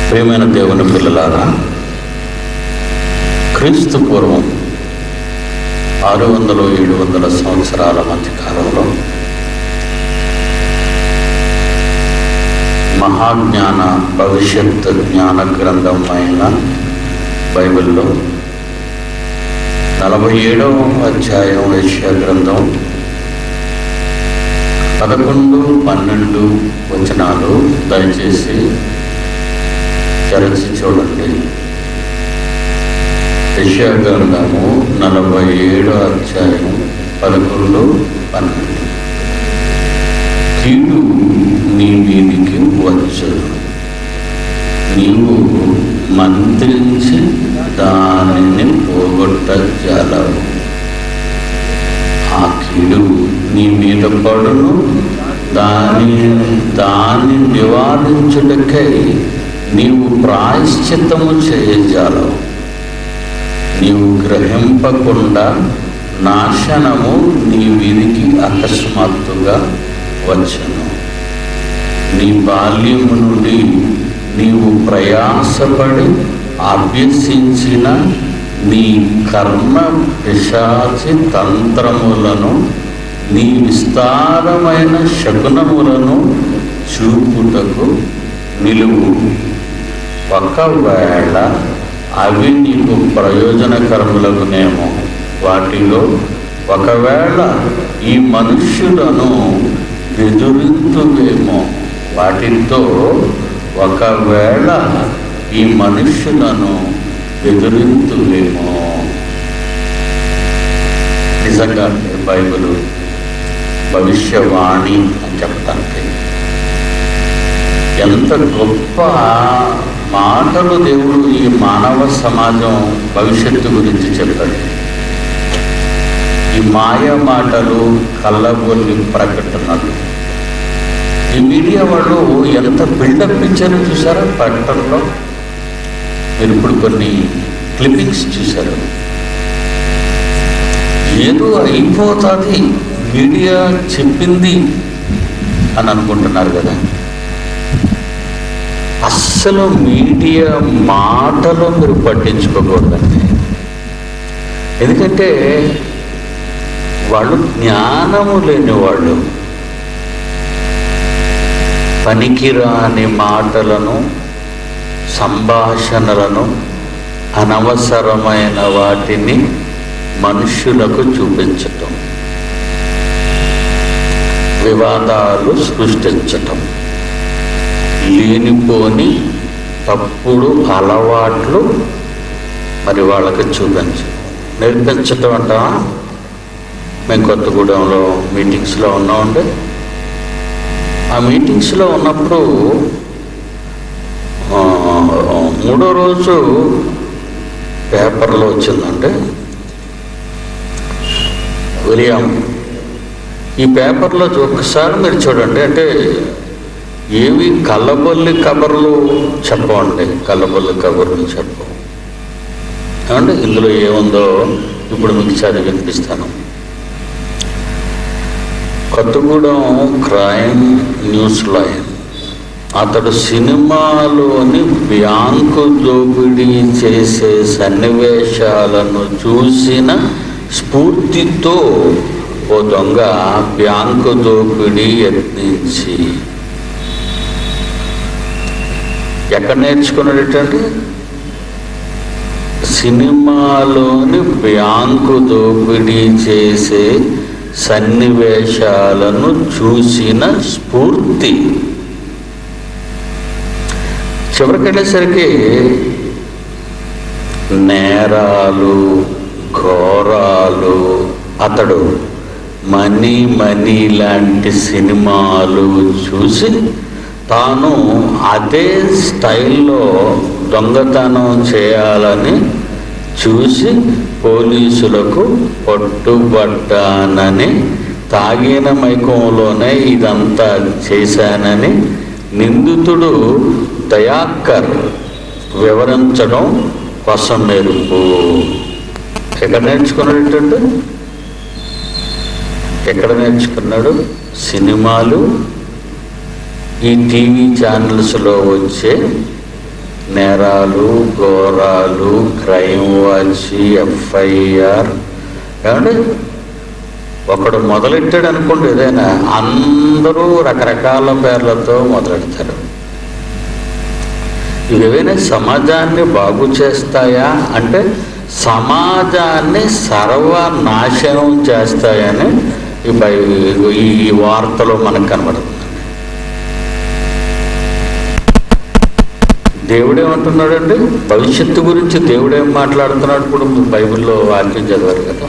ప్రియమైన దేవుని పిల్లలారా క్రీస్తు పూర్వం ఆరు వందలు ఏడు వందల సంవత్సరాల మధ్య కాలంలో మహాజ్ఞాన భవిష్యత్ జ్ఞాన గ్రంథం అయిన బైబిల్లో నలభై ఏడవ అధ్యాయం ఏషియా గ్రంథం పదకొండు పన్నెండు వచనాలు దయచేసి తెరచి చూడండి యెషయా గ్రంథము నలభై ఏడో అధ్యాయం పదకొండు పన్నెండు కీడు నీ మీదికి వచ్చదు నీవు మంత్రించి దానిని పోగొట్టజాలవు ఆ కీడు నీ మీద పడును దాని దాన్ని నివారించుటకై నీవు ప్రాయశ్చిత్తము చేయజాలవు నీవు గ్రహింపకుండా నాశనము నీ వీధికి అకస్మాత్తుగా వచ్చను నీ బాల్యము నుండి నీవు ప్రయాసపడి అభ్యసించిన నీ కర్మ పిశాచి తంత్రములను నీ విస్తారమైన శకునములను చూపుటకు నిలువు ఒకవేళ అవి నీకు ప్రయోజనకరములగునేమో వాటిలో ఒకవేళ ఈ మనుష్యులను బెదిరింతువేమో వాటితో ఒకవేళ ఈ మనుష్యులను బెదిరింతువేమో నిజంగా బైబిల్ భవిష్యవాణి అని చెప్పడానికి ఎంత గొప్ప మాటలు దేవుడు ఈ మానవ సమాజం భవిష్యత్తు గురించి చెప్పాడు ఈ మాయ మాటలు కళ్ళబొల్లి ప్రకటనలు ఈ మీడియా వాళ్ళు ఎంత బిల్డప్ ఇచ్చారో చూసారా ప్రకటనలో మీరు ఇప్పుడు కొన్ని క్లిప్పింగ్స్ చూశారు ఏదో అయిపోతుంది మీడియా చెప్పింది అని అనుకుంటున్నారు కదా అస్సలు మీడియా మాటలు మీరు పట్టించుకోకూడదండి ఎందుకంటే వాళ్ళు జ్ఞానము లేని వాళ్ళు పనికిరాని మాటలను సంభాషణలను అనవసరమైన వాటిని మనుష్యులకు చూపించటం వివాదాలు సృష్టించటం లేనిపోని తప్పుడు అలవాట్లు మరి వాళ్ళకి చూపించడం నేర్పించటం అంటావా మేము కొత్తగూడెంలో మీటింగ్స్లో ఉన్నామండి ఆ మీటింగ్స్లో ఉన్నప్పుడు ఆ, మూడో రోజు పేపర్లో వచ్చిందంటే విలియం ఈ పేపర్లో ఒక్కసారి మీరు చూడండి అంటే ఏవి కళ్ళబొల్లి కబర్లు చెప్పవండి కళ్ళబొల్లి కబర్లు చెప్పవు ఏమంటే ఇందులో ఏముందో ఇప్పుడు మీకు చదివి వినిపిస్తాను కొత్తగూడెం క్రైమ్ న్యూస్ లైన్ అతడు సినిమాలోని బ్యాంకు దోపిడీ చేసే సన్నివేశాలను చూసిన స్ఫూర్తితో ఓ దొంగ బ్యాంకు దోపిడీ యత్నించి ఎక్కడ నేర్చుకున్నాడటండి సినిమాలోని బ్యాంకు దోపిడీ చేసే సన్నివేశాలను చూసిన స్ఫూర్తి చివరికెళ్ళేసరికి నేరాలు ఘోరాలు అతడు మనీ మనీ లాంటి సినిమాలు చూసి తాను అదే స్టైల్లో దొంగతనం చేయాలని చూసి పోలీసులకు పట్టుబడ్డానని తాగిన మైకంలోనే ఇదంతా చేశానని నిందితుడు దయాకర్ వివరించడం కోసం మెరుపు ఎక్కడ నేర్చుకున్నాడు ఎక్కడ నేర్చుకున్నాడు సినిమాలు ఈ టీవీ ఛానల్స్లో వచ్చే నేరాలు ఘోరాలు క్రైమ్ వాచ్ ఎఫ్ఐఆర్ ఏమండి ఒకడు మొదలెట్టాడు అనుకోండి ఏదైనా అందరూ రకరకాల పేర్లతో మొదలెడతారు ఇవేవైనా సమాజాన్ని బాగు చేస్తాయా అంటే సమాజాన్ని సర్వనాశనం చేస్తాయని ఈ బై ఈ ఈ వార్తలో మనకు కనబడుతుంది దేవుడేమంటున్నాడండి భవిష్యత్తు గురించి దేవుడేం మాట్లాడుతున్నాడు ఇప్పుడు బైబిల్లో వాక్యం చదివారు కదా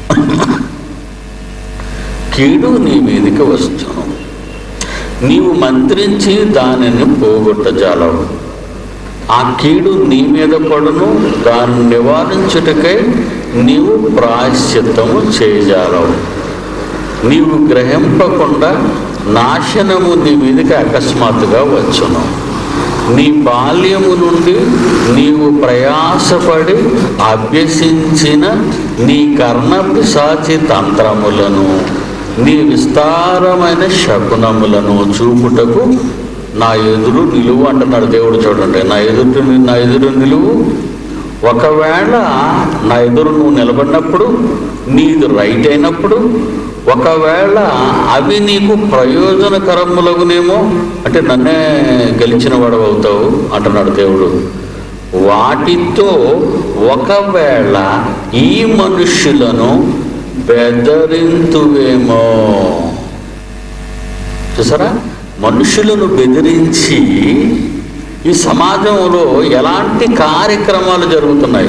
కీడు నీ మీదకి వచ్చును నీవు మంత్రించి దానిని పోగొట్టజాలవు ఆ కీడు నీ మీద పడును దాన్ని నివారించుటకై నీవు ప్రాయశ్చిత్తము చేయజాలవు నీవు గ్రహింపకుండా నాశనము నీ మీదకి అకస్మాత్తుగా వచ్చును నీ బాల్యము నుండి నీవు ప్రయాసపడి అభ్యసించిన నీ కర్ణ పిశాచి తంత్రములను నీ విస్తారమైన శకునములను చూపుటకు నా ఎదురు నిలువు అంటున్నాడు దేవుడు చూడండి నా ఎదురు నా ఎదురు నిలువు ఒకవేళ నా ఎదురు నువ్వు నిలబడినప్పుడు నీది రైట్ అయినప్పుడు ఒకవేళ అవి నీకు ప్రయోజనకరములగునేమో అంటే నన్నే గెలిచిన వాడు అవుతావు అంటున్నాడు దేవుడు వాటితో ఒకవేళ ఈ మనుష్యులను బెదరింతువేమో చూసారా మనుషులను బెదిరించి ఈ సమాజంలో ఎలాంటి కార్యక్రమాలు జరుగుతున్నాయి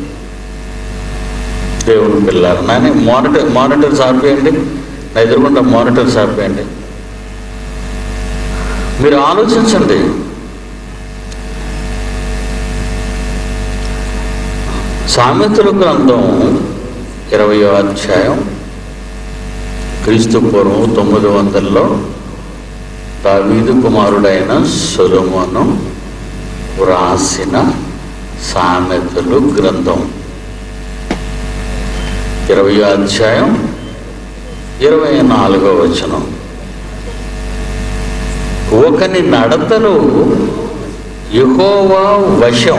దేవుని పిల్లలు నాని మానిటర్ మానిటర్స్ ఆపేయండి నా ఎదురుకుండా మానిటర్స్ ఆపేయండి మీరు ఆలోచించండి సామెతల గ్రంథం ఇరవయో అధ్యాయం క్రీస్తు పూర్వం తొమ్మిది వందల్లో దావీదు కుమారుడైన సొలొమోను వ్రాసిన సామెతలు గ్రంథం ఇరవై అధ్యాయం ఇరవై నాలుగో వచనం ఒకని నడతలు యహోవా వశం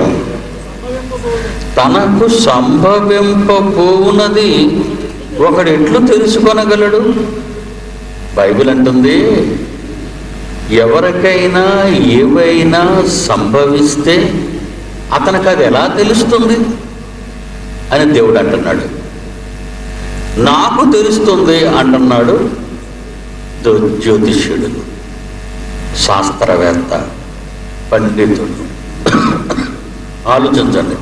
తనకు సంభవింపబోవునది ఒకడు ఎట్లు తెలుసుకొనగలడు బైబిల్ అంటుంది ఎవరికైనా ఏవైనా సంభవిస్తే అతనికి అది ఎలా తెలుస్తుంది అని దేవుడు అంటున్నాడు నాకు తెలుస్తుంది అంటున్నాడు జ్యో- జ్యోతిష్యుడు శాస్త్రవేత్త పండితుడు ఆలోచించండి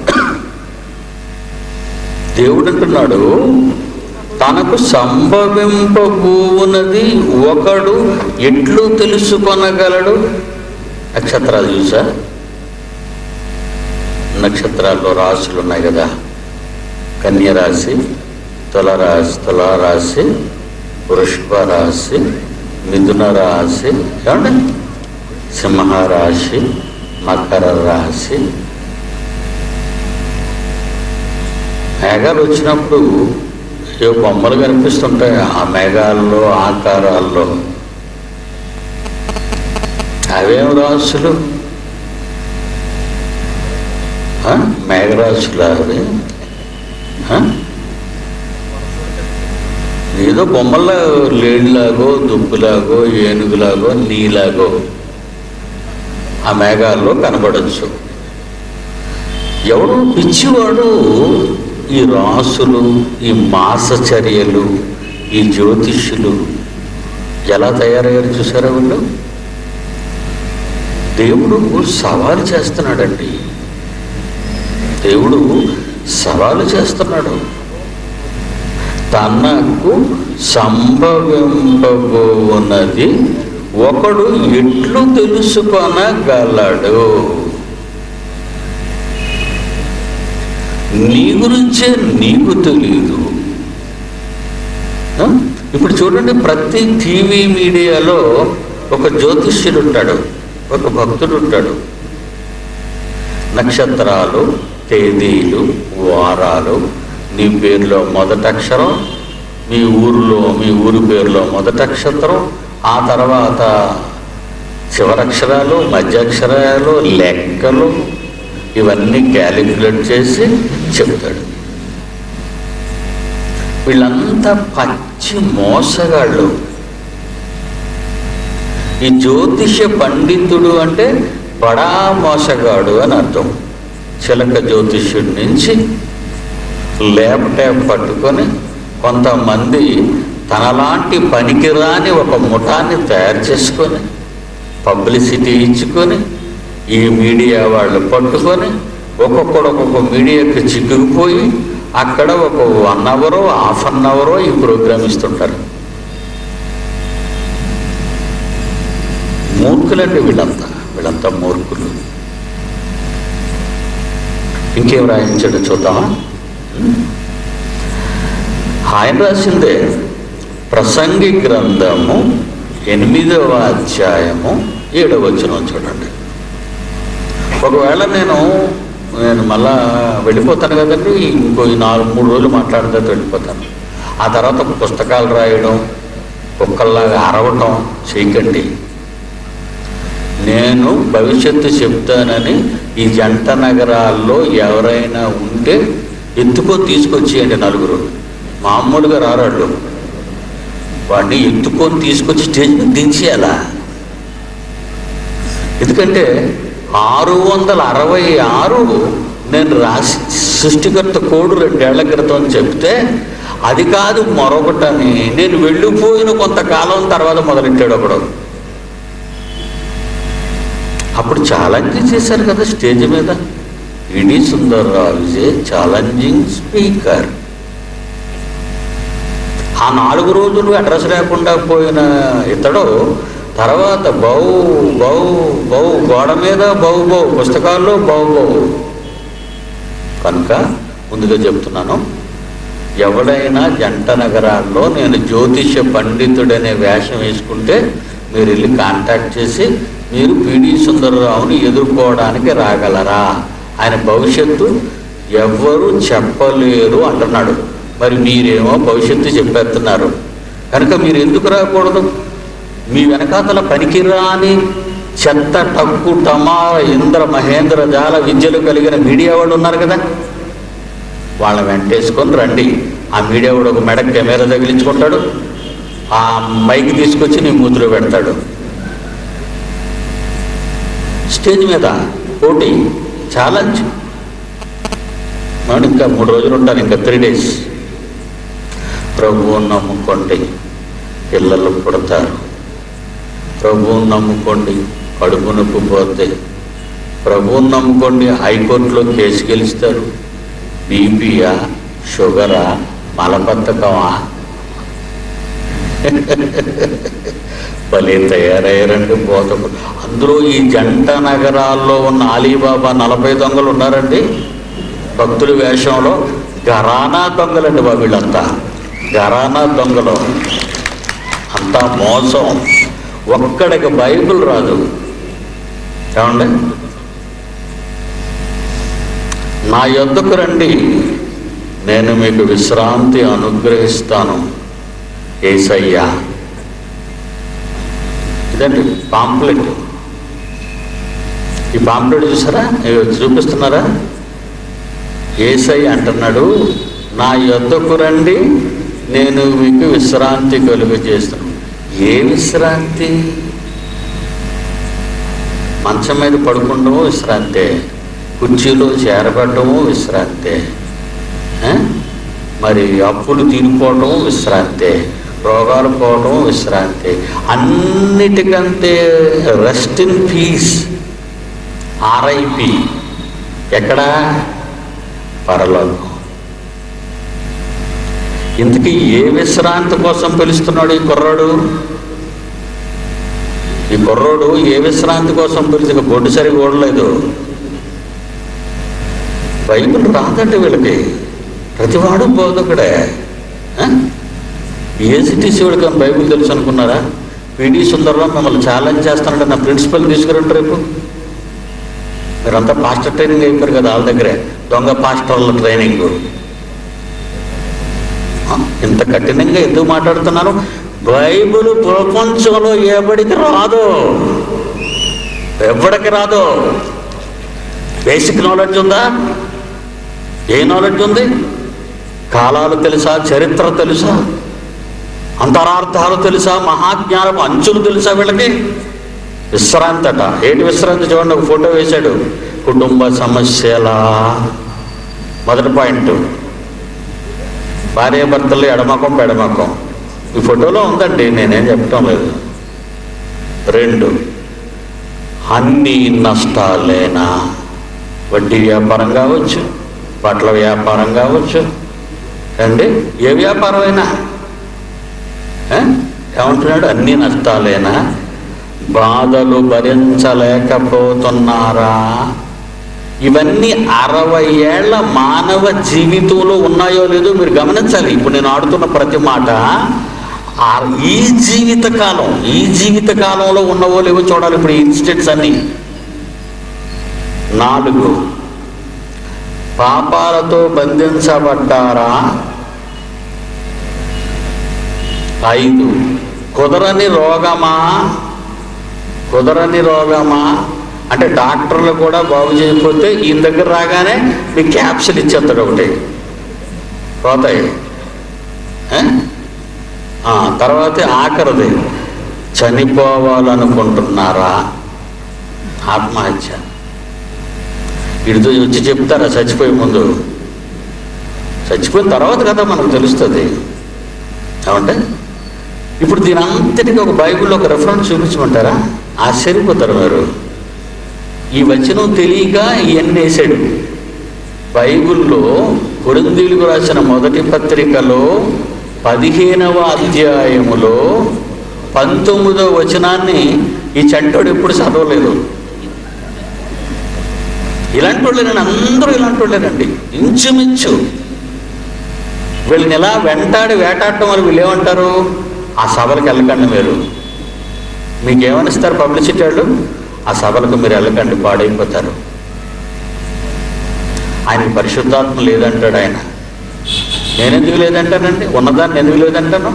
దేవుడు అంటున్నాడు తనకు సంభవింపబోవునది ఒకడు ఎట్లు తెలుసుకొనగలడు నక్షత్రాలు చూసా నక్షత్రాల్లో రాశులు ఉన్నాయి కదా కన్య రాశి తులరాశి తులారాశి వృషభ రాశి మిథున రాశి ఏమండి సింహరాశి మకర రాశి మేఘాలు వచ్చినప్పుడు ఏ బొమ్మలు కనిపిస్తుంటాయి ఆ మేఘాల్లో ఆకారాల్లో అవేం రాసులు ఆ? మేఘరాశులు అవి ఆ? ఏదో బొమ్మల్లో లేడిలాగో దుబ్బులాగో ఏనుగులాగో నీలాగో ఆ మేఘాల్లో కనబడచ్చు ఎవడు పిచ్చివాడు ఈ రాసులు ఈ మాసచర్యలు ఈ జ్యోతిష్యులు ఎలా తయారయ్యారు చూసారా వాళ్ళు దేవుడు సవాలు చేస్తున్నాడండి దేవుడు సవాలు చేస్తున్నాడు తనకు సంభవింపబోన్నది ఒకడు ఎట్లు తెలుసుకొనగలడు నీ గురించే నీకు తెలియదు ఆ? ఇప్పుడు చూడండి ప్రతి టీవీ మీడియాలో ఒక జ్యోతిష్యుడు ఉంటాడు ఒక భక్తుడు ఉంటాడు నక్షత్రాలు తేదీలు వారాలు నీ పేరులో మొదటి అక్షరం మీ ఊరిలో మీ ఊరి పేరులో మొదటి అక్షరం ఆ తర్వాత చివరక్షరాలు మధ్యాక్షరాలు లెక్కలు ఇవన్నీ క్యాలిక్యులేట్ చేసి చెప్తాడు వీళ్ళంతా పచ్చి మోసగాళ్ళు ఈ జ్యోతిష పండితుడు అంటే బడా మోసగాడు అని అర్థం చిలక జ్యోతిష్యుడి నుంచి ల్యాప్టాప్ పట్టుకొని కొంతమంది తనలాంటి పనికిరాని ఒక ముఠాన్ని తయారు చేసుకొని పబ్లిసిటీ ఇచ్చుకొని ఈ మీడియా వాళ్ళు పట్టుకొని ఒక్కొక్కడు ఒక్కొక్క మీడియాకి చిక్కుకుపోయి అక్కడ ఒక వన్ అవరో హాఫ్ అన్ అవరో ఈ ప్రోగ్రామ్ ఇస్తుంటారు మూర్ఖులండి వీళ్ళంతా వీళ్ళంతా మూర్ఖులు ఇంకేం రాయించాడు చూద్దామా ఆయన రాసిందే ప్రసంగి గ్రంథము ఎనిమిదవ అధ్యాయము ఏడవ వచనం చూడండి ఒకవేళ నేను నేను మళ్ళా వెళ్ళిపోతాను కదండి ఇంకో ఈ నాలుగు మూడు రోజులు మాట్లాడితే వెళ్ళిపోతాను ఆ తర్వాత పుస్తకాలు రాయడం కుక్కల్లాగా అరవటం చేయకండి నేను భవిష్యత్తు చెప్తానని ఈ జంట నగరాల్లో ఎవరైనా ఉంటే ఎత్తుకో తీసుకొచ్చేయండి నలుగురు మామూలుగా రారాళ్ళు వాడిని ఎత్తుకొని తీసుకొచ్చి స్టేజ్ మీద దించేయాలా ఎందుకంటే ఆరు వందల అరవై ఆరు నేను రాసి సృష్టికర్త కోడు రెండేళ్ల క్రితం అని చెప్తే అది కాదు మరొకటని నేను వెళ్ళిపోయిన కొంతకాలం తర్వాత మొదలెట్టాడు ఒకడు అప్పుడు ఛాలెంజ్ చేశారు కదా స్టేజ్ మీద ఇడి Sundarrao is a challenging speaker ఆ నాలుగు రోజులు అడ్రస్ లేకుండా పోయిన ఇతడు తర్వాత బౌ బౌ బౌ గోడ మీద బౌ బౌ పుస్తకాల్లో బౌ బౌ కనుక ముందుగా చెప్తున్నాను ఎవడైనా జంట నగరాల్లో నేను జ్యోతిష పండితుడనే వేషం వేసుకుంటే మీరు వెళ్ళి కాంటాక్ట్ చేసి మీరు పిడి సుందరరావుని ఎదుర్కోవడానికి రాగలరా ఆయన భవిష్యత్తు ఎవ్వరూ చెప్పలేరు అంటున్నాడు మరి మీరేమో భవిష్యత్తు చెప్పేస్తున్నారు కనుక మీరు ఎందుకు రాకూడదు మీ వెనకాతల పనికిరాని చెత్త టక్కు టమార ఇంద్ర మహేంద్ర జాల విద్యలు కలిగిన మీడియా వాళ్ళు ఉన్నారు కదా వాళ్ళని వెంటేసుకొని రండి ఆ మీడియా వాడు ఒక మెడ కెమెరా తగిలించుకుంటాడు ఆ మైక్ తీసుకొచ్చి నీ మూతిలో పెడతాడు స్టేజ్ మీద పోటీ ఛాలెంజ్ మనం ఇంకా మూడు రోజులు ఉంటాను ఇంకా త్రీ డేస్ ప్రభువుని నమ్ముకోండి పిల్లలు పుడతారు ప్రభువుని నమ్ముకోండి కడుపు నొప్పి పోతే ప్రభువుని నమ్ముకోండి హైకోర్టులో కేసు గెలుస్తారు బీపీయా షుగరా మలబద్ధకమా భలే తయారయ్యారండి బోధకులు అందులో ఈ జంట నగరాల్లో ఉన్న అలీబాబా నలభై దొంగలు ఉన్నారండి భక్తుల వేషంలో గరానా దొంగలండి బాబు వీళ్ళంతా గరానా దొంగలు అంతా మోసం ఒక్కడికి బైబిల్ రాదు ఏమండి నా యొద్దకు రండి నేను మీకు విశ్రాంతి అనుగ్రహిస్తాను ఏసయ్యా ఇదండి పాంప్లెట్ ఈ పాంప్లెట్ చూసారా ఇవి చూపిస్తున్నారా ఏసై అంటున్నాడు నా యొద్దకు రండి నేను మీకు విశ్రాంతి కలుగు చేస్తాను ఏ విశ్రాంతి మంచం మీద పడుకుండము విశ్రాంతే కుర్చీలో చేరబడ్డము విశ్రాంతే ఆ? మరి అప్పులు తీరిపోవటం విశ్రాంతే రోగాలు పోవటం విశ్రాంతి అన్నిటికంటే రెస్ట్ ఇన్ పీస్ ఆర్ఐపి ఎక్కడ పరలోకం ఇంతకీ ఏ విశ్రాంతి కోసం పిలుస్తున్నాడు ఈ కుర్రాడు ఈ కుర్రోడు ఏ విశ్రాంతి కోసం పిలిచి బొడ్డు సరిగా ఓడలేదు బైబిల్ రాదండి వీళ్ళకి ప్రతివాడు బోధకుడే ఆ? ఏసీటీసీ వాడికి ఏమైనా బైబిల్ తెలుసు అనుకున్నారా పిడి సుందరరావు మిమ్మల్ని ఛాలెంజ్ చేస్తానంటే నా ప్రిన్సిపల్ తీసుకురండి రేపు మీరంతా పాస్టర్ ట్రైనింగ్ అయిపోయారు కదా వాళ్ళ దగ్గరే దొంగ పాస్టర్ల ట్రైనింగ్ ఆ, ఇంత కఠినంగా ఎందుకు మాట్లాడుతున్నాను బైబిల్ ప్రపంచంలో ఎవడికి రాదు ఎవడికి రాదు బేసిక్ నాలెడ్జ్ ఉందా ఏ నాలెడ్జ్ ఉంది కాలాలు తెలుసా చరిత్ర తెలుసా అంతరార్థాలు తెలుసా మహాజ్ఞానపు అంచులు తెలుసా వీళ్ళకి విశ్రాంతి అట ఏంటి విశ్రాంతి చూడండి ఒక ఫోటో వేశాడు కుటుంబ సమస్యల మొదటి పాయింట్ భార్య భర్తలు ఎడమకం పెడమకం ఈ ఫోటోలో ఉందండి నేనేం చెప్పటం లేదు రెండు అన్ని నష్టాలేనా వడ్డీ వ్యాపారం కావచ్చు బట్టల వ్యాపారం కావచ్చు అండి ఏ వ్యాపారం అయినా ఏ? ఏమంటున్నాడు అన్ని నష్టాలేనా బాధలు భరించలేకపోతున్నారా ఇవన్నీ అరవై ఏళ్ల మానవ జీవితంలో ఉన్నాయో లేదో మీరు గమనించాలి ఇప్పుడు నేను ఆడుతున్న ప్రతి మాట ఆ ఈ జీవిత కాలం ఈ జీవిత కాలంలో ఉన్నవో లేవో చూడాలి ఇప్పుడు ఈ ఇన్స్టెంట్స్ అన్ని నాలుగు పాపాలతో బంధించబడ్డారా ఐదు కుదరని రోగమా కుదరని రోగమా అంటే డాక్టర్లు కూడా బాగు చేయకపోతే ఈయన దగ్గర రాగానే మీ క్యాప్సిల్ ఇచ్చేస్తాడు ఒకటి పోతాయి ఏ? ఆ, తర్వాత ఆఖరిది చనిపోవాలనుకుంటున్నారా ఆత్మహత్య వీడితో వచ్చి చెప్తారా చచ్చిపోయే ముందు చచ్చిపోయిన తర్వాత కదా మనకు తెలుస్తుంది ఏమంటే ఇప్పుడు దీని అంతటికి ఒక బైబిల్లో ఒక రెఫరెన్స్ చూపించమంటారా ఆశ్చర్యపోతారు మీరు ఈ వచనం తెలియక ఇవన్నీ వేసాడు బైబిల్లో కొరిందీలకు రాసిన మొదటి పత్రికలో పదిహేనవ అధ్యాయములో పంతొమ్మిదవ వచనాన్ని ఈ చంటోడు ఎప్పుడు చదవలేదు ఇలాంటి వాళ్ళేనండి అందరూ ఇలాంటి వాళ్ళేనండి ఇంచుమించు వీళ్ళని ఎలా వెంటాడి వేటాడటం వల్ల వీళ్ళు ఏమంటారు ఆ సభలకు వెళ్ళకండి మీరు మీకేమనిస్తారు పబ్లిసిటీ వాళ్ళు ఆ సభలకు మీరు వెళ్ళకండి పాడైపోతారు ఆయనకి పరిశుద్ధాత్మ లేదంటాడు ఆయన నేనెందుకు లేదంటానండి ఉన్నదాన్ని ఎందుకు లేదంటాను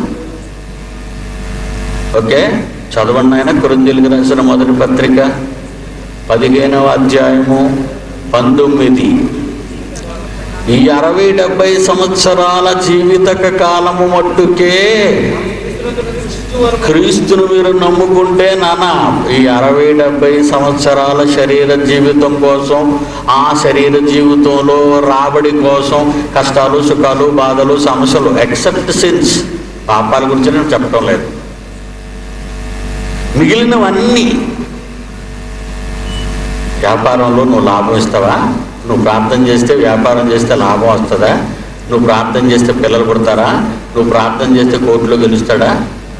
ఓకే చదవండి ఆయన కురుంజులకు రాసిన మొదటి పత్రిక పదిహేనవ అధ్యాయము పంతొమ్మిది ఈ అరవై డెబ్బై సంవత్సరాల జీవితక కాలము మట్టుకే క్రీస్తును మీరు నమ్ముకుంటే నాన్న ఈ అరవై డెబ్బై సంవత్సరాల శరీర జీవితం కోసం ఆ శరీర జీవితంలో రాబడి కోసం కష్టాలు సుఖాలు బాధలు సమస్యలు ఎక్సెప్ట్ సిన్స్ పాపాల గురించి నేను చెప్పడం లేదు మిగిలినవన్నీ వ్యాపారంలో నువ్వు లాభం ఇస్తావా నువ్వు ప్రార్థన చేస్తే వ్యాపారం చేస్తే లాభం వస్తుందా నువ్వు ప్రార్థన చేస్తే పిల్లలు పుడతారా నువ్వు ప్రార్థన చేస్తే కోర్టులో గెలుస్తాడా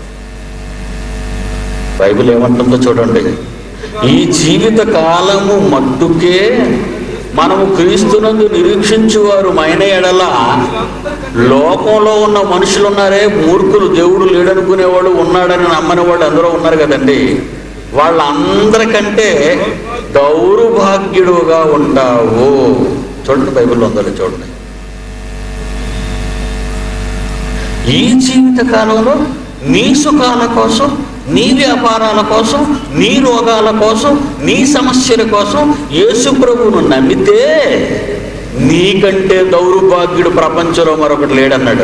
బైబిల్ ఏమంటుందో చూడండి ఈ జీవిత కాలము మట్టుకే మనము క్రీస్తునందు నిరీక్షించువారు మైన ఎడల లోకంలో ఉన్న మనుషులు ఉన్నారే మూర్ఖులు దేవుడు లేడనుకునేవాడు ఉన్నాడని నమ్మని వాళ్ళు అందరూ ఉన్నారు కదండి వాళ్ళందరికంటే దౌర్భాగ్యుడుగా ఉంటావు చూడండి బైబిల్లో ఉందో చూడండి ఈ జీవిత కాలంలో నీ సుఖాల కోసం నీ వ్యాపారాల కోసం నీ రోగాల కోసం నీ సమస్యల కోసం యేసు ప్రభువును నమ్మితే నీకంటే దౌర్భాగ్యుడు ప్రపంచంలో మరొకటి లేడన్నాడు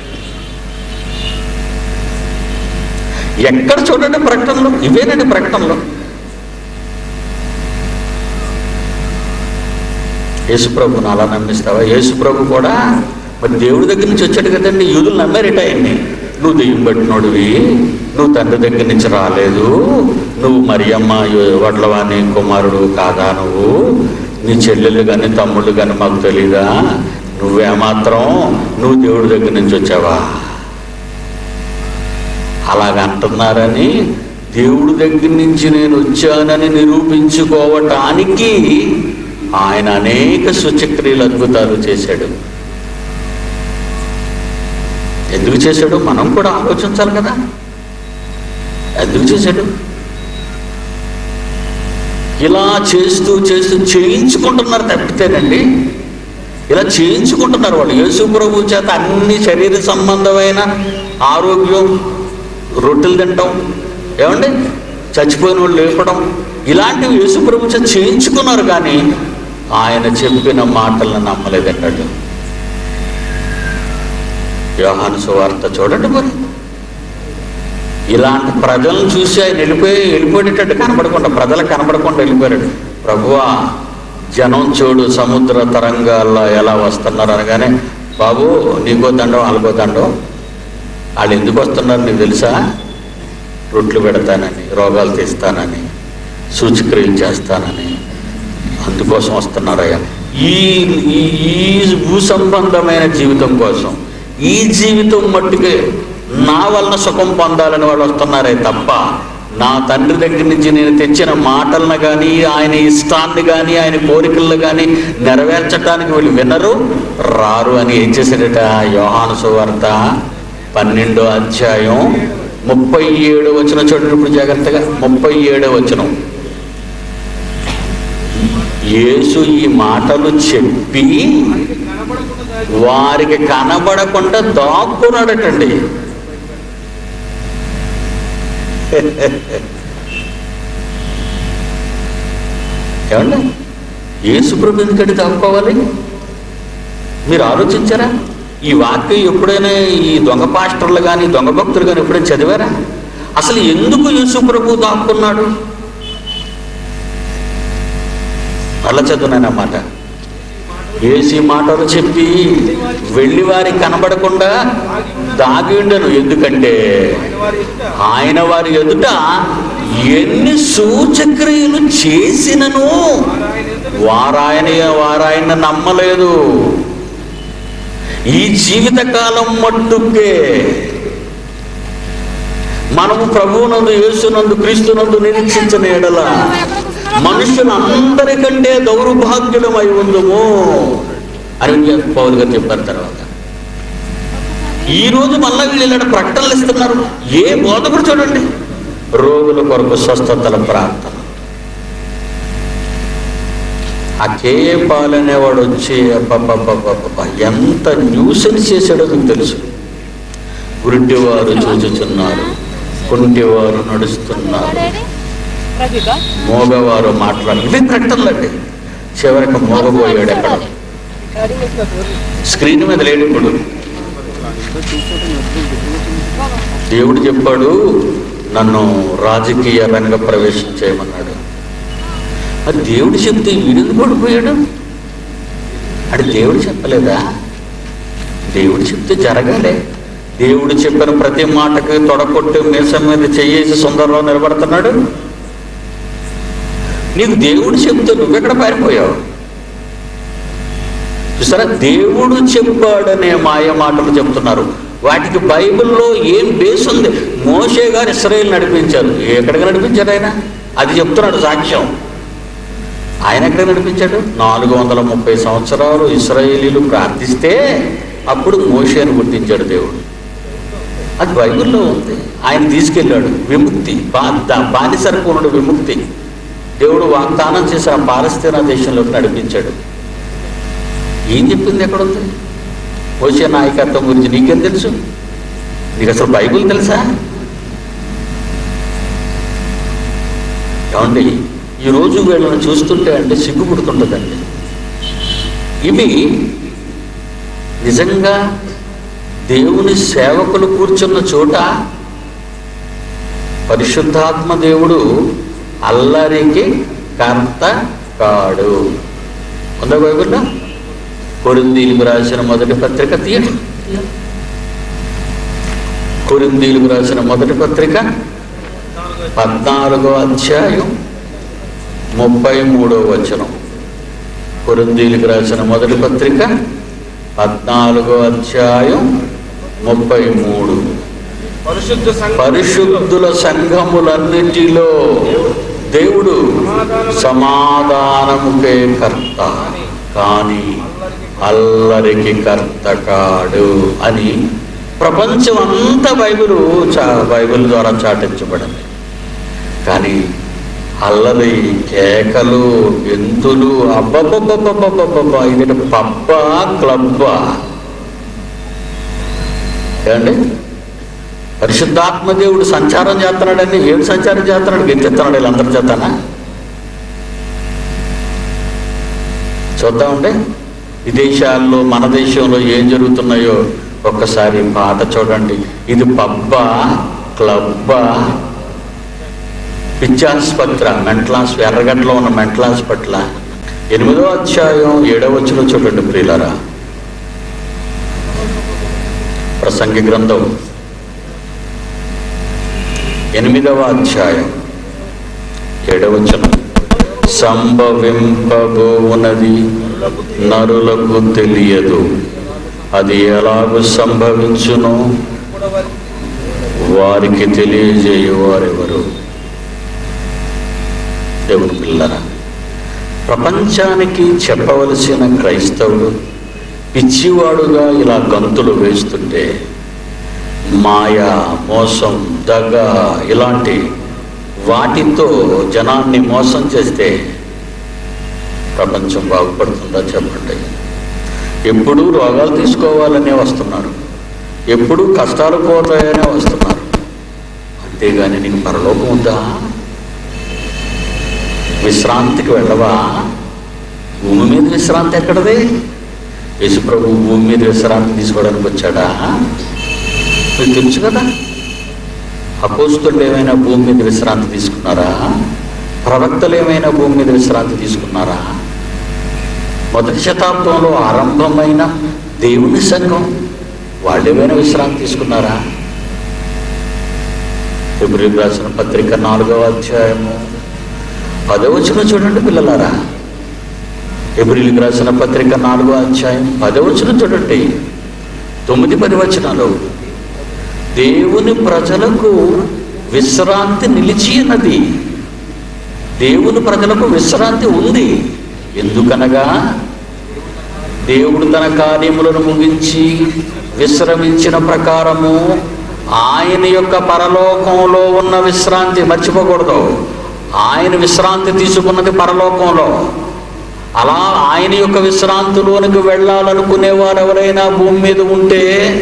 ఎక్కడ చూడండి ప్రకటనలో ఇవేనండి ప్రకటనలో యేసుప్రభుని అలా నమ్మిస్తావా యేసుప్రభు కూడా మరి దేవుడి దగ్గర నుంచి వచ్చాడు kదండి యూదులు నమ్మారట ఆయన్ని నువ్వు దెయ్యం పట్టినోడివి నువ్వు తండ్రి దగ్గర నుంచి రాలేదు నువ్వు మరియమ్మ వడ్లవాణి కుమారుడు కాదా నువ్వు నీ చెల్లెలు కానీ తమ్ముళ్ళు కానీ మాకు తెలీదా నువ్వేమాత్రం నువ్వు దేవుడి దగ్గర నుంచి వచ్చావా అలాగ అంటున్నారని దేవుడి దగ్గర నుంచి నేను వచ్చానని నిరూపించుకోవటానికి ఆయన అనేక సూచక్రియలు అద్భుతాలు చేశాడు ఎందుకు చేశాడు మనం కూడా ఆలోచించాలి కదా ఎందుకు చేశాడు ఇలా చేస్తూ చేస్తూ చేయించుకుంటున్నారు తప్పితేనండి ఇలా చేయించుకుంటున్నారు వాళ్ళు యేసు ప్రభు చేత అన్ని శరీర సంబంధమైన ఆరోగ్యం రొట్టెలు తింటాం ఏమండి చచ్చిపోయిన వాళ్ళు లేపడం ఇలాంటివి యేసు ప్రభు చేత చేయించుకున్నారు కానీ ఆయన చెప్పిన మాటలను నమ్మలేదన్నాడు యోహాను సువార్త చూడండి మరి ఇలాంటి ప్రజలను చూసి ఆయన వెళ్ళిపోయి వెళ్ళిపోయేటట్టు కనబడకుండా ప్రజలకు కనబడకుండా వెళ్ళిపోయాడు ప్రభువా జనం చూడు సముద్ర తరంగాల్లో ఎలా వస్తున్నారు అనగానే బాబు నీకో దండం వాళ్ళకో దండం వాళ్ళు ఎందుకు వస్తున్నారు నీకు తెలుసా రొట్లు పెడతానని రోగాలు తీస్తానని సూచక్రియలు చేస్తానని అందుకోసం వస్తున్నారయ్యా ఈ ఈ ఈ భూ సంబంధమైన జీవితం కోసం ఈ జీవితం మట్టుకే నా వలన సుఖం పొందాలని వాళ్ళు వస్తున్నారే తప్ప నా తండ్రి దగ్గర నుంచి నేను తెచ్చిన మాటలను కానీ ఆయన ఇష్టాన్ని కానీ ఆయన కోరికలను కానీ నెరవేర్చడానికి వీళ్ళు వినరు రారు అని ఏం చేశాడట యోహాను సువార్త పన్నెండో అధ్యాయం ముప్పై ఏడు వచ్చిన చూడండి ఇప్పుడు జాగ్రత్తగా ముప్పై ఏడో వచనం యేసు ఈ మాటలు చెప్పి వారికి కనబడకుండా దాక్కున్నాడటండి ఏమండి యేసు ప్రభు ఎందుకంటే దాక్కోవాలి మీరు ఆలోచించారా ఈ వాక్యం ఎప్పుడైనా ఈ దొంగ పాస్టర్లు కానీ దొంగ భక్తులు కానీ ఎప్పుడైనా చదివారా అసలు ఎందుకు యేసు ప్రభు దాక్కున్నాడు అలా చదువునమాట ఏసీ మాటలు చెప్పి వెళ్ళి వారికి కనబడకుండా దాగి ఉండను ఎందుకంటే ఆయన వారి ఎదుట ఎన్ని సూచక్రియలు చేసినను వారాయన వారాయన నమ్మలేదు ఈ జీవితకాలం మట్టుకే మనము ప్రభువునందు యేసునందు క్రీస్తునందు నిరీక్షించిన ఎడల మనుషులందరికంటే దౌర్భాగ్యులమై ఉందము అని పౌలు గారు చెప్పారు తర్వాత ఈ రోజు మళ్ళా వీళ్ళు ఇలాంటి ప్రకటనలు ఇస్తున్నారు ఏ బోధకుడు చూడండి రోగుల కొరకు స్వస్థతల ప్రార్థన ఆ కేఏ పాల్ అనేవాడు వచ్చి అబ్బబ్బబ్బబ్బబ్బ ఎంత న్యూసెన్స్ చేశాడో మీకు తెలుసు గురుటివారు చూచుచున్నారు కుంటివారు నడుస్తున్నారు మోగవారు మాట్లాడు ఇవే ప్రకటనలండి చివరికి మోగబోయాడు ఎక్కడ స్క్రీన్ మీద లేడు ఇప్పుడు దేవుడు చెప్పాడు నన్ను రాజకీయ రంగ ప్రవేశం చేయమన్నాడు మరి దేవుడు చెప్తే వీడెందుకు పడిపోయాడు అది దేవుడు చెప్పలేదా దేవుడు చెప్తే జరగాలే దేవుడు చెప్పిన ప్రతి మాటకి తొడకొట్టి మీసం మీద చెయ్యేసి సుందరంలో నిలబడుతున్నాడు నీకు దేవుడు చెప్తే నువ్వెక్కడ పారిపోయావు చూసారా దేవుడు చెప్పాడనే మాయ మాటలు చెప్తున్నారు వాటికి బైబిల్లో ఏం బేస్ ఉంది మోషే గారు ఇస్రాయేల్ నడిపించారు ఎక్కడికి నడిపించారు ఆయన అది చెప్తున్నాడు సాక్ష్యం ఆయన ఎక్కడ నడిపించాడు నాలుగు వందల ముప్పై సంవత్సరాలు ఇస్రాయేలీలు ప్రార్థిస్తే అప్పుడు మోషేను గుర్తించాడు దేవుడు అది బైబిల్లో ఉంది ఆయన తీసుకెళ్ళాడు విముక్తి బా బానిసరకునుడు విముక్తి దేవుడు వాగ్దానం చేసి ఆ పాలస్తీనా దేశంలోకి నడిపించాడు ఏం చెప్పింది ఎక్కడుంది మోసే నాయకత్వం గురించి నీకేం తెలుసు నీకు అసలు బైబిల్ తెలుసా ఏమండి ఈరోజు వీళ్ళని చూస్తుంటే అంటే సిగ్గుపుడుతుంటుందండి ఇవి నిజంగా దేవుని సేవకులు కూర్చున్న చోట పరిశుద్ధాత్మ దేవుడు అల్లరికి కర్త కాడు ఉందా బైబిల్లో కొరిందీలకు రాసిన మొదటి పత్రిక తీయండి కొరిందీలకు రాసిన మొదటి పత్రిక పద్నాలుగో అధ్యాయం ముప్పై మూడో వచనం కొరిందీలకు రాసిన మొదటి పత్రిక పద్నాలుగో అధ్యాయం ముప్పై మూడు పరిశుద్ధ సంఘ పరిశుద్ధుల సంఘములన్నిటిలో దేవుడు సమాధానముకే కర్త కానీ అల్లరికి కర్త కాడు అని ప్రపంచం అంతా బైబిల్ చా బైబిల్ ద్వారా చాటించబడింది కానీ అల్లరి కేకలు గెంతులు అబ్బబ్బబ్బబ్బబ్బబ్బబ్బ ఇది పబ్బ క్లబ్బ ఏమండి పరిశుద్ధాత్మ దేవుడు సంచారం చేస్తున్నాడని ఏడు సంచారం చేస్తున్నాడు గెంతెత్తున్నాడు వీళ్ళందరి చేతనా చూద్దామండి ఈ దేశాల్లో మన దేశంలో ఏం జరుగుతున్నాయో ఒక్కసారి పాట చూడండి ఇది పబ్బా క్లబ్బా పిచ్చాస్పత్ర మెంటలాస్ ఎర్రగడ్డలో ఉన్న మెంటలాస్పట్ల ఎనిమిదో అధ్యాయం ఏడవ వచ్చిన చూడండి ప్రియులరా ప్రసంగి గ్రంథం ఎనిమిదవ అధ్యాయం ఏడవచనం సంభవింపబోవునది నరులకు తెలియదు అది ఎలాగూ సంభవించునో వారికి తెలియజేయువారెవరు దేవుని పిల్లరా ప్రపంచానికి చెప్పవలసిన క్రైస్తవుడు పిచ్చివాడుగా ఇలా గంతులు వేస్తుంటే మాయ మోసం దగ్గ ఇలాంటి వాటితో జనాన్ని మోసం చేస్తే ప్రపంచం బాగుపడుతుందా చెప్పండి ఎప్పుడూ రోగాలు తీసుకోవాలనే వస్తున్నారు ఎప్పుడూ కష్టాలు పోతాయనే వస్తున్నారు అంతేగాని నీకు పరలోకం ఉందా విశ్రాంతికి వెళ్ళవా భూమి మీద విశ్రాంతి ఎక్కడది యేసుప్రభు భూమి మీద విశ్రాంతి తీసుకోవడానికి వచ్చాడా మీకు తెలుసు కదా అపోస్తులు ఏమైనా భూమి మీద విశ్రాంతి తీసుకున్నారా ప్రవక్తలు ఏమైనా భూమి మీద విశ్రాంతి తీసుకున్నారా మొదటి శతాబ్దంలో ఆరంభమైన దేవుని సంఘం వాళ్ళు ఏమైనా విశ్రాంతి తీసుకున్నారా ఫిబ్రవరి రాసిన పత్రిక నాలుగవ అధ్యాయము పదవచనం చూడండి పిల్లలారా ఎబ్రిల్కి రాసిన పత్రిక నాలుగో అధ్యాయం పదవచనం చూడండి తొమ్మిది పది వచనాలు దేవుని ప్రజలకు విశ్రాంతి నిలిచి ఉన్నది దేవుని ప్రజలకు విశ్రాంతి ఉంది ఎందుకనగా దేవుడు తన కార్యములను ముగించి విశ్రమించిన ప్రకారము ఆయన యొక్క పరలోకంలో ఉన్న విశ్రాంతి మర్చిపోకూడదు ఆయన విశ్రాంతి తీసుకున్నది పరలోకంలో అలా ఆయన యొక్క విశ్రాంతిలోనికి వెళ్ళాలనుకునే వారు ఎవరైనా భూమి మీద ఉంటే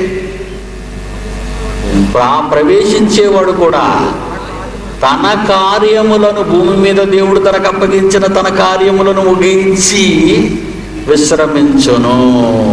ఆ ప్రవేశించేవాడు కూడా తన కార్యములను భూమి మీద దేవుడు తనకు అప్పగించిన తన కార్యములను ముగించి విశ్రమించును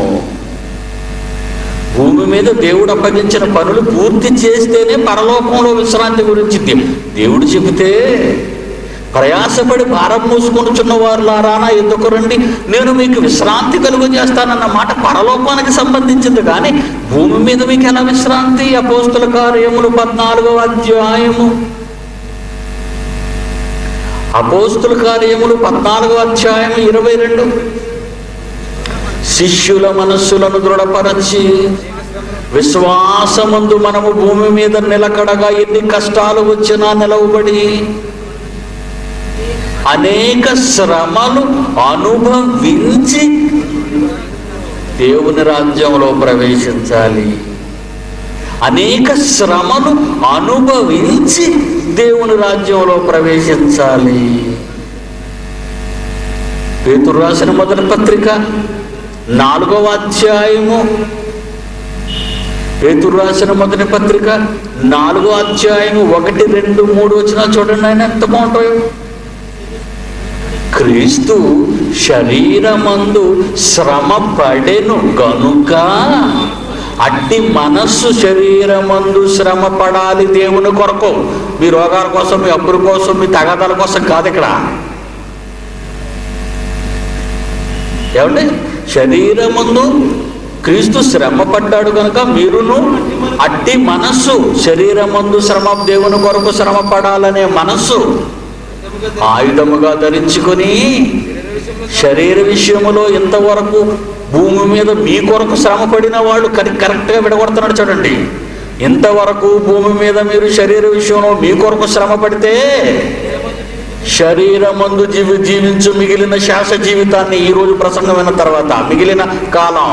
భూమి మీద దేవుడు అప్పగించిన పనులు పూర్తి చేస్తేనే పరలోకంలో విశ్రాంతి గురించి దే- దేవుడు చెబితే ప్రయాసపడి భారం మూసుకొనుచున్న వారు లారానా ఎందుకు రండి నేను మీకు విశ్రాంతి కలుగు చేస్తానన్న మాట పరలోకానికి సంబంధించింది కానీ భూమి మీద మీకు ఎలా విశ్రాంతి అపోస్తుల కార్యములు పద్నాలుగవ అధ్యాయము అపోస్తుల కార్యములు పద్నాలుగవ అధ్యాయం ఇరవై రెండు శిష్యుల మనస్సులను దృఢపరచి విశ్వాసమందు మనము భూమి మీద నిలకడగా ఎన్ని కష్టాలు వచ్చినా నిలవబడి అనేక శ్రమలు అనుభవించి దేవుని రాజ్యంలో ప్రవేశించాలి అనేక శ్రమలు అనుభవించి దేవుని రాజ్యంలో ప్రవేశించాలి పేతురు రాసిన మొదటి పత్రిక నాలుగవ అధ్యాయము పేతురు రాసిన మొదటి పత్రిక నాలుగో అధ్యాయము ఒకటి రెండు మూడు వచ్చినా చూడండి ఆయన ఎంత బాగుంటాయో క్రీస్తు శరీరమందు శ్రమ పడెను గనుక అట్టి మనస్సు శరీరమందు శ్రమ పడాలి దేవుని కొరకు మీ రోగాల కోసం మీ అప్పుల కోసం మీ తగాదాల కోసం కాదు ఇక్కడ ఏమండి శరీరమందు క్రీస్తు శ్రమ పడ్డాడు కనుక మీరును అట్టి మనస్సు శరీరమందు శ్రమ దేవుని కొరకు శ్రమ పడాలనే మనస్సు ఆయుధముగా ధరించుకొని శరీర విషయములో ఇంతవరకు భూమి మీద మీ కొరకు శ్రమ పడిన వాళ్ళు కరె కరెక్ట్గా విడగొడుతున్నాడు చూడండి ఇంతవరకు భూమి మీద మీరు శరీర విషయంలో మీ కొరకు శ్రమ పడితే శరీరమందు జీవి జీవించు మిగిలిన శాస జీవితాన్ని ఈ రోజు ప్రసంగం విన్న తర్వాత మిగిలిన కాలం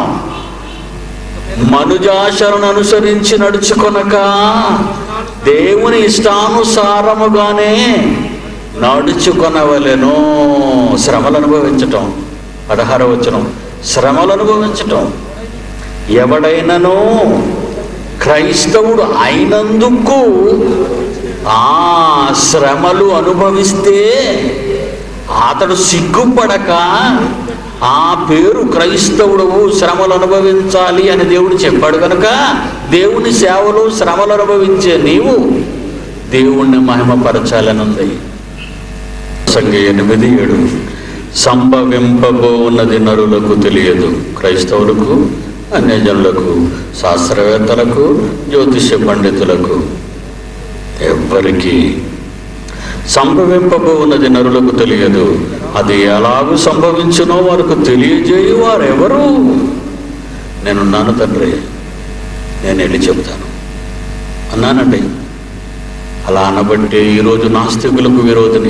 మనుజాశలను అనుసరించి నడుచుకొనక దేవుని ఇష్టానుసారముగానే నడుచుకొనవలెను శ్రమలు అనుభవించటం పదహార వచనం శ్రమలు అనుభవించటం ఎవడైనను క్రైస్తవుడు అయినందుకు ఆ శ్రమలు అనుభవిస్తే అతడు సిగ్గుపడక ఆ పేరు క్రైస్తవుడవు శ్రమలు అనుభవించాలి అని దేవుడు చెప్పాడు కనుక దేవుని సేవలో శ్రమలు అనుభవించే నీవు దేవుణ్ణి మహిమపరచాలని ఉంది సంఖ్య ఎనిమిది ఏడు సంభవింపబోన్నది నరులకు తెలియదు క్రైస్తవులకు అన్యజనులకు శాస్త్రవేత్తలకు జ్యోతిష్య పండితులకు ఎవ్వరికి సంభవింపబోన్నది నరులకు తెలియదు అది ఎలాగూ సంభవించునో వారికి తెలియజేయి వారెవరు నేనున్నాను తండ్రి నేను వెళ్ళి చెబుతాను అన్నానండి అలా అనబట్టే ఈరోజు నాస్తికులకు విరోధిని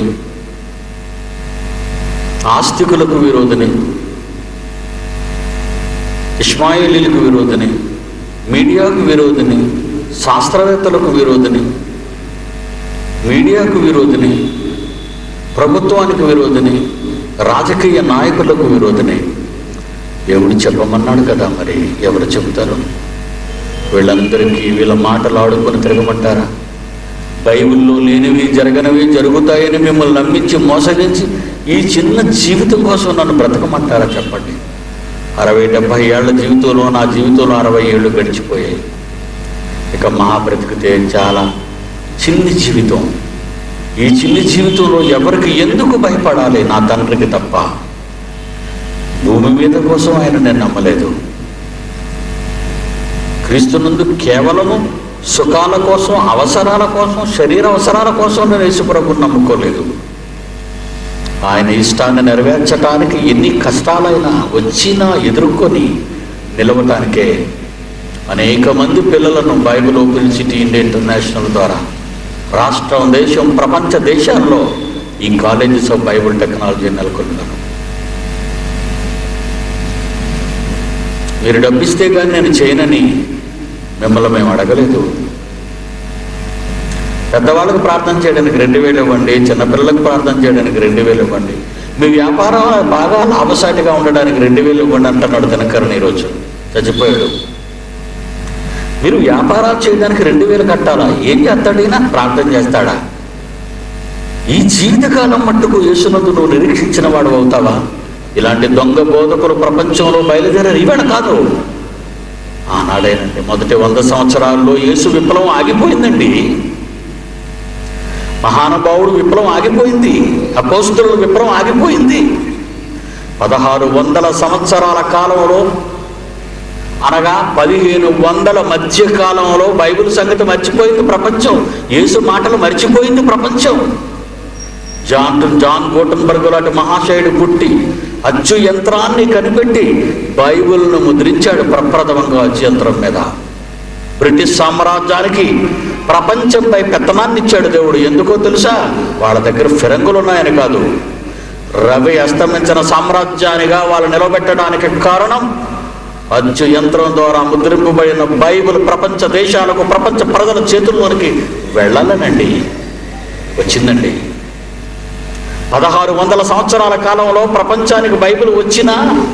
ఆస్తికులకు విరోధిని ఇస్మాయిలీలకు విరోధిని మీడియాకు విరోధిని శాస్త్రవేత్తలకు విరోధిని మీడియాకు విరోధిని ప్రభుత్వానికి విరోధిని రాజకీయ నాయకులకు విరోధిని దేవుడు చెప్పమన్నాడు కదా మరి ఎవరు చెబుతారు వీళ్ళందరికీ వీళ్ళ మాటలు ఆడుకొని తిరగమంటారా బైబిల్లో లేనివి జరగనివి జరుగుతాయని మిమ్మల్ని నమ్మించి మోసగించి ఈ చిన్న జీవితం కోసం నన్ను బ్రతకమంటారా చెప్పండి అరవై డెబ్భై ఏళ్ల జీవితంలో నా జీవితంలో అరవై ఏళ్ళు గడిచిపోయాయి ఇక మహా బ్రతికితే చాలా చిన్ని జీవితం ఈ చిన్ని జీవితంలో ఎవరికి ఎందుకు భయపడాలి నా తండ్రికి తప్ప భూమి మీద కోసం ఆయన నేను నమ్మలేదు క్రీస్తునందు కేవలము సుఖాల కోసం అవసరాల కోసం శరీర అవసరాల కోసం నేను యేసుప్రభుని నమ్ముకోలేదు ఆయన ఇష్టాన్ని నెరవేర్చడానికి ఎన్ని కష్టాలైనా వచ్చినా ఎదుర్కొని నిలవటానికే అనేక మంది పిల్లలను Bible open city India international ద్వారా రాష్ట్రం దేశం ప్రపంచ దేశాల్లో ఈ కాలేజెస్ ఆఫ్ బైబిల్ టెక్నాలజీ నెలకొల్పాను మీరు డబ్బిస్తే కానీ నేను చేయనని మిమ్మల్ని మేము అడగలేదు పెద్దవాళ్ళకు ప్రార్థన చేయడానికి రెండు వేలు ఇవ్వండి చిన్నపిల్లలకు ప్రార్థన చేయడానికి రెండు వేలు ఇవ్వండి మీ వ్యాపారం బాగా లాభసాటిగా ఉండడానికి రెండు వేలు ఇవ్వండి అంటున్నాడు దినకరణ ఈరోజు చచ్చిపోయాడు మీరు వ్యాపారాలు చేయడానికి రెండు వేలు కట్టాలా ఏం చేస్తాడు ఈయన ప్రార్థన చేస్తాడా ఈ జీవితకాలం మట్టుకు యేసునందు నువ్వు నిరీక్షించిన వాడు అవుతావా ఇలాంటి దొంగ బోధకులు ప్రపంచంలో బయలుదేరారు ఇవాళ కాదు ఆనాడేనండి మొదటి వంద సంవత్సరాల్లో యేసు విప్లవం ఆగిపోయిందండి మహానుభావుడు విప్లవం ఆగిపోయింది అపోస్తుల విప్లవం ఆగిపోయింది పదహారు వందల సంవత్సరాల కాలంలో అనగా పదిహేను వందల మధ్య కాలంలో బైబిల్ సంగతి మర్చిపోయింది ప్రపంచం యేసు మాటలు మర్చిపోయింది ప్రపంచం జాన్ జాన్ గోటన్బర్గ్ లాంటి మహాశయుడు పుట్టి అచ్చు యంత్రాన్ని కనిపెట్టి బైబిల్ను ముద్రించాడు ప్రప్రథమంగా అచ్చు యంత్రం మీద బ్రిటిష్ సామ్రాజ్యానికి ప్రపంచంపై పెత్తనాన్ని ఇచ్చాడు దేవుడు ఎందుకో తెలుసా వాళ్ళ దగ్గర ఫిరంగులు ఉన్నాయని కాదు రవి అస్తమించిన సామ్రాజ్యానిగా వాళ్ళు నిలబెట్టడానికి కారణం అచ్చు యంత్రం ద్వారా ముద్రింపబడిన బైబిల్ ప్రపంచ దేశాలకు ప్రపంచ ప్రజల చేతుల్లోనికి వెళ్ళాలనండి వచ్చిందండి పదహారు వందల సంవత్సరాల కాలంలో ప్రపంచానికి బైబిల్ వచ్చినా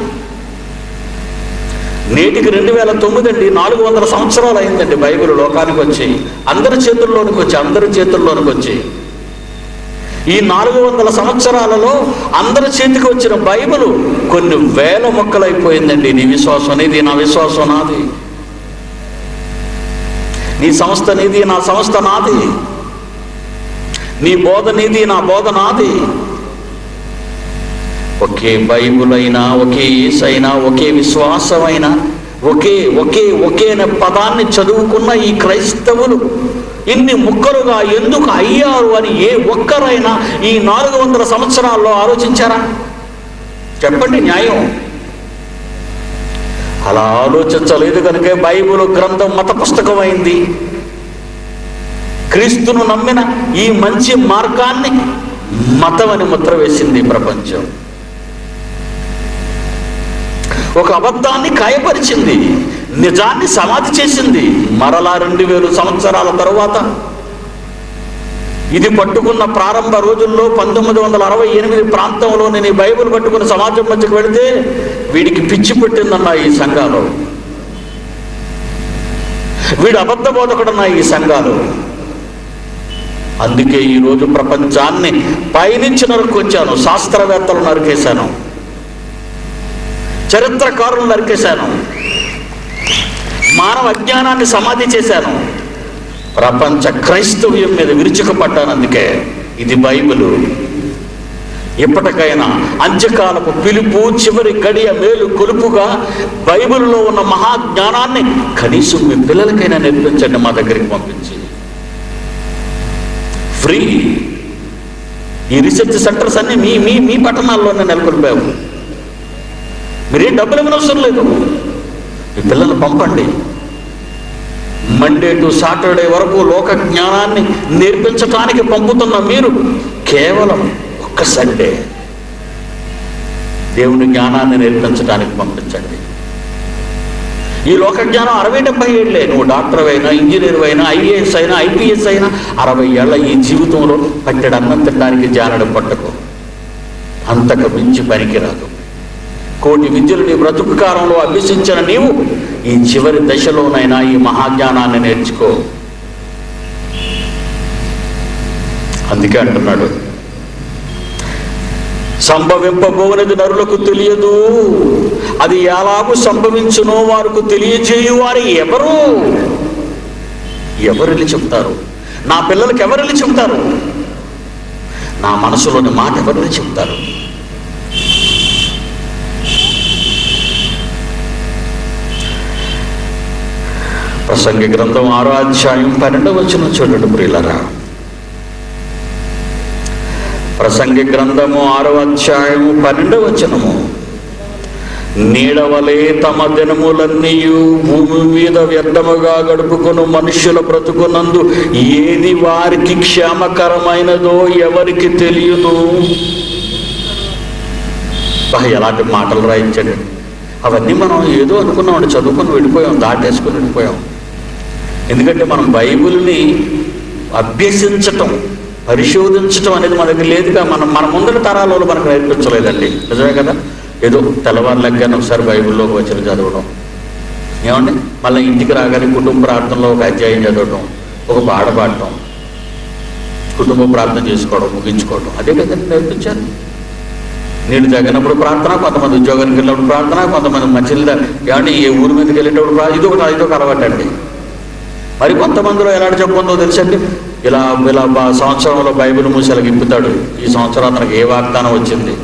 నేటికి రెండు వేల తొమ్మిది అండి నాలుగు వందల సంవత్సరాలు అయిందండి బైబిల్ లోకానికి వచ్చి అందరి చేతుల్లోనికి వచ్చి అందరి చేతుల్లోనికి వచ్చి ఈ నాలుగు వందల సంవత్సరాలలో అందరి చేతికి వచ్చిన బైబిల్ కొన్ని వేల మొక్కలైపోయిందండి నీ విశ్వాసం నీది నా విశ్వాసం నాది నీ సంస్థ నీది నా సంస్థ నాది నీ బోధ నీది నా బోధ నాది ఒకే బైబుల్ అయినా ఒకే అయినా ఒకే విశ్వాసమైనా ఒకే ఒకే ఒకే అనే పదాన్ని చదువుకున్న ఈ క్రైస్తవులు ఇన్ని ముక్కలుగా ఎందుకు అయ్యారు అని ఏ ఒక్కరైనా ఈ నాలుగు వందల సంవత్సరాల్లో ఆలోచించారా చెప్పండి న్యాయం అలా ఆలోచించలేదు కనుక బైబిల్ గ్రంథం మత పుస్తకమైంది క్రీస్తును నమ్మిన ఈ మంచి మార్గాన్ని మతం అని ముద్ర వేసింది ఈ ప్రపంచం ఒక అబద్ధాన్ని కాయపరిచింది నిజాన్ని సమాధి చేసింది మరలా రెండు వేలు సంవత్సరాల తరువాత ఇది పట్టుకున్న ప్రారంభ రోజుల్లో పంతొమ్మిది వందల అరవై ఎనిమిది ప్రాంతంలో నేను ఈ బైబిల్ పట్టుకుని సమాజం మధ్యకు వెళితే వీడికి పిచ్చి పెట్టిందన్న ఈ సంఘాలు వీడు అబద్ధ బోధకుడన్న ఈ సంఘాలు అందుకే ఈరోజు ప్రపంచాన్ని పైనుంచి నరుక్కొచ్చాను శాస్త్రవేత్తలు నరికేశాను చరిత్రకారులను నరికేశాను మానవ అజ్ఞానాన్ని సమాధి చేశాను ప్రపంచ క్రైస్తవ్యం మీద విరుచుకుపడ్డాను అందుకే ఇది బైబిలు ఇప్పటికైనా అంత్యకాలపు పిలుపు చివరి గడియ మేలు కొలుపుగా బైబిల్లో ఉన్న మహాజ్ఞానాన్ని కనీసం మీ పిల్లలకైనా నేర్పించండి మా దగ్గరికి పంపించి ఫ్రీ ఈ రీసెర్చ్ సెంటర్స్ అన్ని మీ మీ మీ పట్టణాల్లోనే నెలకొల్పాము మీరేం డబ్బులు ఇవ్వనవసరం లేదు మీ పిల్లలు పంపండి మండే టు సాటర్డే వరకు లోక జ్ఞానాన్ని నేర్పించటానికి పంపుతున్న మీరు కేవలం ఒక్క సండే దేవుని జ్ఞానాన్ని నేర్పించడానికి పంపించండి ఈ లోక జ్ఞానం అరవై డెబ్బై ఏళ్ళే నువ్వు డాక్టర్ అయినా ఇంజనీర్ అయినా ఐఏఎస్ అయినా ఐపీఎస్ అయినా అరవై ఏళ్ళ ఈ జీవితంలో పట్టెడు అన్నం తినడానికి జానడం పట్టకు అంతకు మించి పనికిరాదు కోటి విద్యలు నీ బ్రతుకు కాలంలో అభ్యసించిన నీవు ఈ చివరి దశలోనైనా ఈ మహాజ్ఞానాన్ని నేర్చుకో అందుకే అంటున్నాడు సంభవింపబోనది నరులకు తెలియదు అది ఎలాగూ సంభవించునో వారికి తెలియజేయువారు ఎవరు ఎవరిని చెప్తారు నా పిల్లలకి ఎవరిని చెప్తారు నా మనసులోని మాట ఎవరిని చెప్తారు ప్రసంగి గ్రంథం ఆరో అధ్యాయం పన్నెండవ వచ్చిన చూడండి ప్రియులరా ప్రసంగి గ్రంథము ఆరో అధ్యాయము పన్నెండవ వచనము నీడవలే తమ దినములన్నీయు భూమి మీద వ్యర్థముగా గడుపుకొను మనుష్యుల బ్రతుకునందు ఏది వారికి క్షేమకరమైనదో ఎవరికి తెలియదు బా, ఎలాంటి మాటలు రాయించండి అవన్నీ మనం ఏదో అనుకున్నామండి చదువుకొని వెళ్ళిపోయాం దాటేసుకొని వెళ్ళిపోయాం ఎందుకంటే మనం బైబిల్ని అభ్యసించటం పరిశోధించటం అనేది మన దగ్గర లేదుగా మనం మన ముందర తరాలలో మనకు నేర్పించలేదండి నిజమే కదా ఏదో తెల్లవారు లెక్కన ఒకసారి బైబిల్లోకి వచ్చిన చదవడం ఏమండి మళ్ళీ ఇంటికి రాగానే కుటుంబ ప్రార్థనలో ఒక అధ్యాయం చదవడం ఒక పాట పాడటం కుటుంబ ప్రార్థన చేసుకోవడం ముగించుకోవడం అదే కదండి నేర్పించారు నేను తగినప్పుడు ప్రార్థన కొంతమంది ఉద్యోగానికి వెళ్ళినప్పుడు ప్రార్థన కొంతమంది మంచిది ఏమంటే ఏ ఊరి మీదకి వెళ్ళేటప్పుడు ప్రా- ఇది ఒకటి ఇది ఒక అలవాటు అండి మరి కొంతమందిలో ఎలాంటి చెప్పుకుందో తెలుసండి ఇలా ఇలా బా- సంవత్సరంలో బైబిల్ మూసలకి ఇంపుతాడు ఈ సంవత్సరం అతనికి ఏ వాగ్దానం వచ్చింది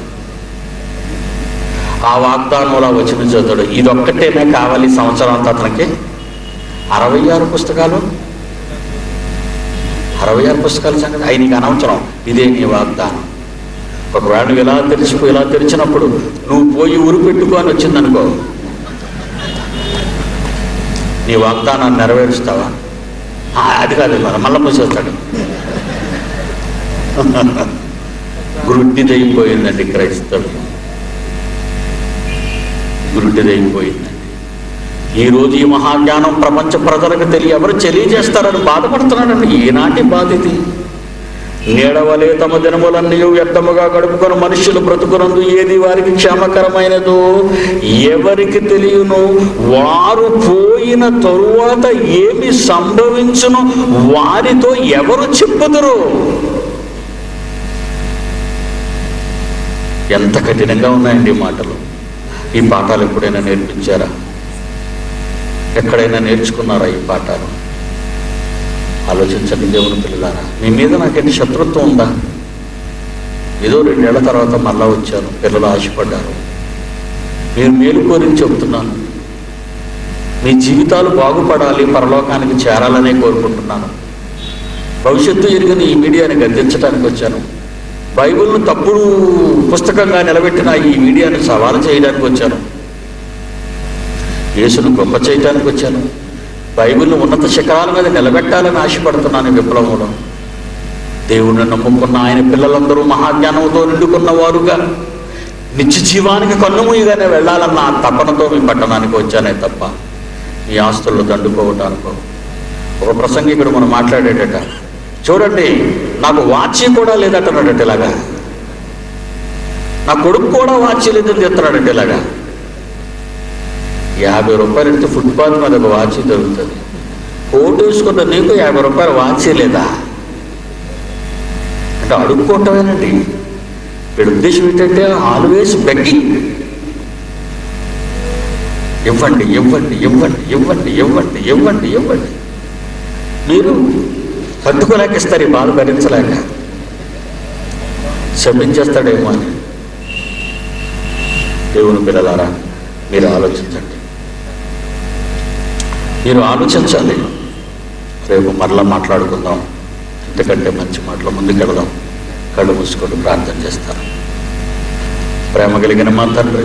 ఆ వాగ్దానంలో వచ్చిన చదువుతాడు ఇదొక్కటేనే కావాలి ఈ సంవత్సరం అంతా అతనికి అరవై ఆరు పుస్తకాలు అరవై ఆరు పుస్తకాల సంగతి అవి నీకు అనవసరం ఇదే నీ వాగ్దానం ఒకవేళ నువ్వు ఇలా తెరిచిపో ఇలా తెరిచినప్పుడు నువ్వు పోయి ఊరు పెట్టుకో అని వచ్చిందనుకో నీ వాగ్దానాన్ని నెరవేరుస్తావా ఆ, అది కాదు మరి మళ్ళీ మూసేస్తాడు గురుడ్డిదైపోయిందండి క్రైస్తవ్యం గురుడ్డిదైపోయిందండి ఈ రోజు ఈ మహాజ్ఞానం ప్రపంచ ప్రజలకు తెలియ ఎవరు తెలియజేస్తారని బాధపడుతున్నాడండి ఈనాటి బాధ ఇది నీడవలే తమ దినములన్నీ వ్యర్థముగా గడుపుకొని మనుషులు బ్రతుకునందు ఏది వారికి క్షేమకరమైనదో ఎవరికి తెలియను వారు పోయిన తరువాత ఏమి సంభవించును వారితో ఎవరు చెప్పుదురు ఎంత కఠినంగా ఉన్నాయండి ఈ మాటలు ఈ పాఠాలు ఎప్పుడైనా నేర్పించారా ఎక్కడైనా నేర్చుకున్నారా ఈ పాఠాలు ఆలోచించండి దేవుని పిల్లలారా మీ మీద నాకేంటి శత్రుత్వం ఉందా ఏదో రెండేళ్ల తర్వాత మళ్ళా వచ్చాను పిల్లలు ఆశపడ్డారు మీరు మేలు కోరిని చెబుతున్నాను మీ జీవితాలు బాగుపడాలి పరలోకానికి చేరాలనే కోరుకుంటున్నాను భవిష్యత్తు ఎరిగిన ఈ మీడియాని గద్దించడానికి వచ్చాను బైబిల్ను తప్పుడు పుస్తకంగా నిలబెట్టిన ఈ మీడియాని సవాలు చేయడానికి వచ్చాను యేసును గొప్ప చేయడానికి వచ్చాను బైబిల్ను ఉన్నత శిఖరాల మీద నిలబెట్టాలని ఆశపడుతున్నాను ఈ విప్లవంలో దేవుణ్ణి నమ్ముకున్న ఆయన పిల్లలందరూ మహాజ్ఞానంతో నిండుకున్న వారుగా నిత్య జీవానికి కన్నుమూయగానే వెళ్ళాలన్న ఆ తపనతో మీ పట్టణానికి వచ్చానే తప్ప మీ ఆస్తులు దండుకోవటానికో ఒక ప్రసంగికుడు మనం మాట్లాడేటట చూడండి నాకు వాచి కూడా లేదటన్నాడట ఇలాగా నా కొడుకు కూడా వాచి లేదని చెప్తున్నాడట ఇలాగా యాభై రూపాయలు ఇస్తే ఫుట్పాత్ మీద ఒక వాచి దొరుకుతుంది కోటు వేసుకున్న నీకు యాభై రూపాయలు వాచి లేదా అంటే అడుక్కోవటమేనండి వీడి ఉద్దేశం ఏంటంటే ఆల్వేస్ బెగ్గింగ్ ఇవ్వండి ఇవ్వండి ఇవ్వండి ఇవ్వండి ఇవ్వండి ఇవ్వండి ఇవ్వండి మీరు తట్టుకోలేక ఇస్తారు ఈ బాధ భరించలేక క్షమించేస్తాడేమో అని దేవుని పిల్లలారా మీరు ఆలోచించండి మీరు ఆలోచించాలి రేపు మరలా మాట్లాడుకుందాం ఇంతకంటే మంచి మాటలు ముందుకెడదాం కళ్ళు మూసుకొని ప్రార్థన చేస్తాను ప్రేమ కలిగిన మా తండ్రి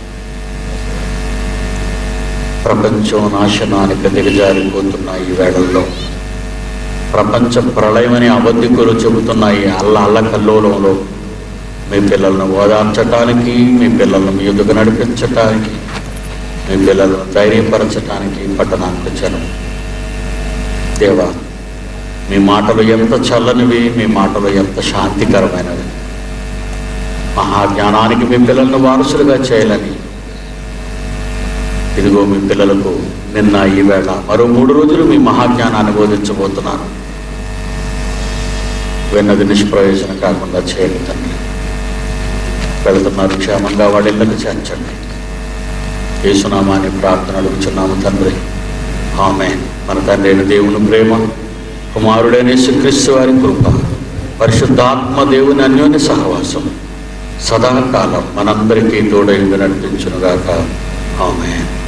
ప్రపంచం నాశనానికి దిగజారిపోతున్న ఈ వేళల్లో ప్రపంచ ప్రళయమని అబద్ధికులు చెబుతున్నాయి అల్ల అల్ల కల్లోలంలో మీ పిల్లలను ఓదార్చటానికి మీ పిల్లలను మీ ఎదుగు నడిపించటానికి మీ పిల్లలను ధైర్యపరచటానికి పట్టణానికి వచ్చాను దేవా మీ మాటలు ఎంత చల్లనివి మీ మాటలు ఎంత శాంతికరమైనవి మహాజ్ఞానానికి మీ పిల్లలను వారసులుగా చేయాలని ఇదిగో మీ పిల్లలకు నిన్న ఈ వేళ మరో మూడు రోజులు మీ మహాజ్ఞానాన్ని బోధించబోతున్నాను విన్నది నిష్ప్రయోజనం కాకుండా చేయండి తండ్రి వెళుతున్నారు క్షేమంగా వాళ్ళ ఇళ్ళకు చేర్చండి యేసునామాని ప్రార్థన అడుగుచున్నాము తండ్రి ఆమె మన తండ్రి అయిన దేవుని ప్రేమ కుమారుడైన యేసుక్రీస్తు వారి కృప పరిశుద్ధాత్మ దేవుని అన్యోన్య సహవాసం సదాకాలం మనందరికీ తోడైంది నడిపించునుగాక ఆమె